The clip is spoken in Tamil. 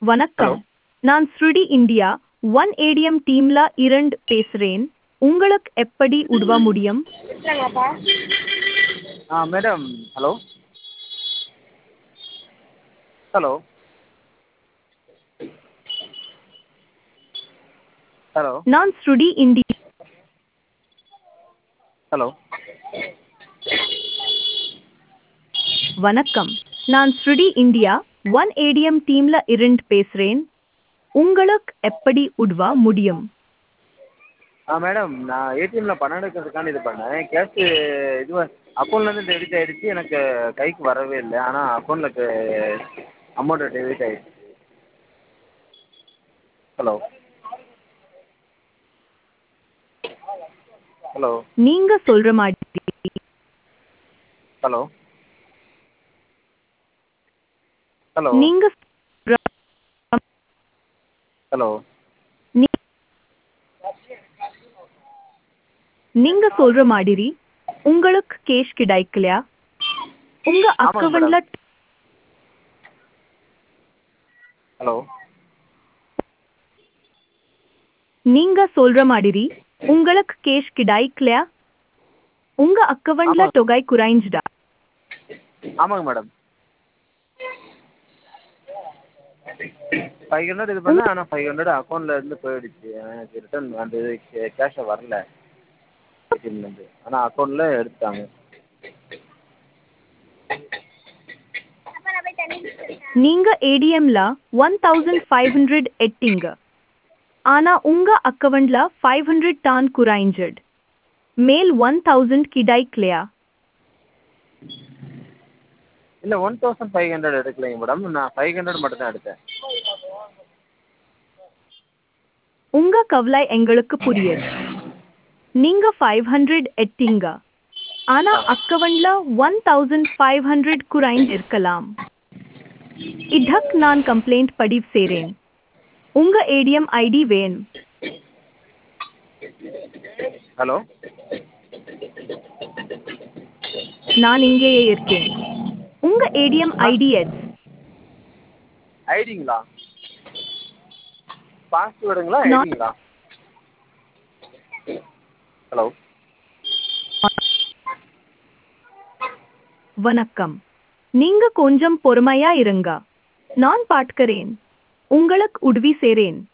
வணக்கம் நான் ஸ்ருடி இந்தியா ஒன் ஏடிஎம் டீம்ல இரண்டு பேசுறேன் உங்களுக்கு எப்படி உதவ முடியும் ஆ மேடம் ஹலோ ஹலோ ஹலோ நான் ஸ்ருடி இந்தியா ஹலோ வணக்கம் நான் ஸ்ருடி இந்தியா ஒன் ஏடிஎம் டீம்ல இரண்டு பேசுறேன் உங்களுக்கு எப்படி உதவ முடியும் ஆ மேடம் நான் ஏடிஎம்மில் பணம் எடுக்கிறதுக்காண்டி இது பண்ணேன் கேஷு இது அக்கௌண்ட்லேருந்து டெபிட் ஆகிடுச்சு எனக்கு கைக்கு வரவே இல்லை ஆனால் அக்கௌண்ட்டில் அமௌண்ட்டு டெபிட் ஆகிடுச்சு ஹலோ ஹலோ நீங்க சொல்ற மாதிரி ஹலோ ஹலோ நீங்க சொல்ற- ஹலோ நீ- நீங்க சொல்ற மாதிரி உங்களுக்கு கேஷ் கிடைக்கலையா உங்க ஆமாங்க அக்கவுண்ட்ல ஹலோ நீங்க சொல்ற மாதிரி உங்களுக்கு கேஷ் கிடைக்கலையா உங்க அக்கவுண்ட்ல ஆமா. தொகை குறைஞ்சுதா ஆமாங்க மேடம் ஃபைவ் ஹண்ட்ரட் இது பண்ணேன் ஆனால் ஃபைவ் ஹண்ட்ரட் அக்கௌண்ட்டில் இருந்து போயிடுச்சு எனக்கு ரிட்டர்ன் அந்த இது கேஷை வரல ஏடிஎம்லேருந்து ஆனால் அக்கௌண்ட்டில் எடுத்துட்டாங்க நீங்க ஏடிஎம்ல ஒன் தௌசண்ட் ஃபைவ் ஹண்ட்ரட் எட்டிங்க ஆனா உங்க அக்கவுண்ட்ல ஃபைவ் ஹண்ட்ரட் தான் குறைஞ்சது மேல் ஒன் தௌசண்ட் கிடைக்கலையா இல்லை ஒன் தௌசண்ட் ஃபைவ் ஹண்ட்ரட் எடுக்கலைங்க மேடம் நான் ஃபைவ் ஹண்ட்ரட் மட்டும் தான் எடுத்தேன் உங்க கவலை எங்களுக்கு புரியுது நீங்க ஃபைவ் ஹண்ட்ரட் எட்டிங்க ஆனா அக்கவுண்ட்ல ஒன் தௌசண்ட் ஃபைவ் ஹண்ட்ரட் குறைந்து இருக்கலாம் இதக் நான் கம்ப்ளைண்ட் பதிவு செய்றேன் உங்க ஏடிஎம் ஐடி வேணும் ஹலோ நான் இங்கேயே இருக்கேன் உங்க ஏடிஎம் ஐடி எது ஐடிங்களா பாஸ்வேர்டுங்களா நான்- ஐடிங்களா ஹலோ வணக்கம் நீங்க கொஞ்சம் பொறுமையா இருங்க நான் பார்க்கிறேன் உங்களுக்கு உதவி செய்றேன்